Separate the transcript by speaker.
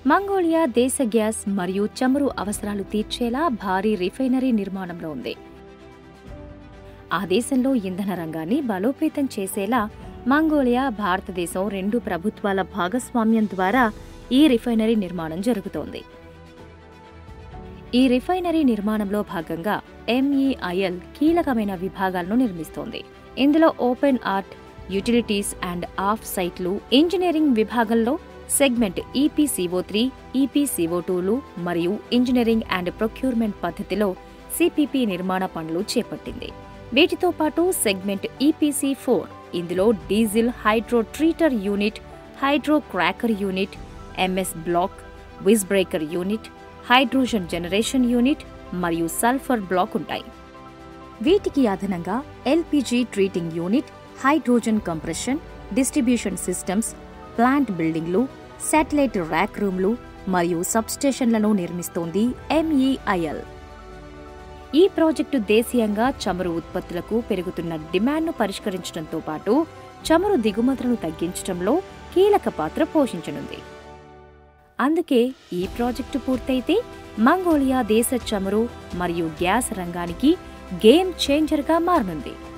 Speaker 1: Mongolia దేశ gas మరియు చమురు అవసరాలు తీర్చేలా భారీ రిఫైనరీ నిర్మాణంలో ఉంది ఆ దేశంలో ఇంధన రంగాన్ని బలోపేతం చేసేలా మంగోలియా భారతదేశం రెండు ప్రభుత్వాల భాగస్వామ్యం ద్వారా ఈ రిఫైనరీ నిర్మాణం జరుగుతోంది ఈ రిఫైనరీ నిర్మాణంలో భాగంగా ఎంఈఐఎల్ కీలకమైన విభాగాలను నిర్మిస్తోంది ఇందులో open art utilities and off సైట్లు ఇంజనీరింగ్ విభాగంలో సెగ్మెంట్ ఈపీసీఓ త్రీ ఈపీసీఓ టూలు మరియు ఇంజనీరింగ్ అండ్ ప్రొక్యూర్మెంట్ పద్ధతిలో సిపిపి నిర్మాణ పనులు చేపట్టింది వీటితో పాటు సెగ్మెంట్ ఈపీసీ ఫోర్ ఇందులో diesel hydrotreater unit hydrocracker unit MS block visbreaker unit hydrogen generation unit మరియు సల్ఫర్ బ్లాక్ ఉంటాయి వీటికి అదనంగా LPG treating unit hydrogen compression distribution systems plant బిల్డింగ్లు శాటిలైట్ ర్యాక్ రూమ్లు మరియు సబ్స్టేషన్లను నిర్మిస్తోంది ఎంఈఐఎల్ ఈ ప్రాజెక్టు దేశీయంగా చమురు ఉత్పత్తులకు పెరుగుతున్న డిమాండ్ను పరిష్కరించడంతో పాటు చమురు దిగుమతులను తగ్గించడంలో కీలక పాత్ర పోషించనుంది అందుకే ఈ ప్రాజెక్టు పూర్తయితే మంగోలియా దేశ చమురు మరియు గ్యాస్ రంగానికి గేమ్ చేంజర్గా మారనుంది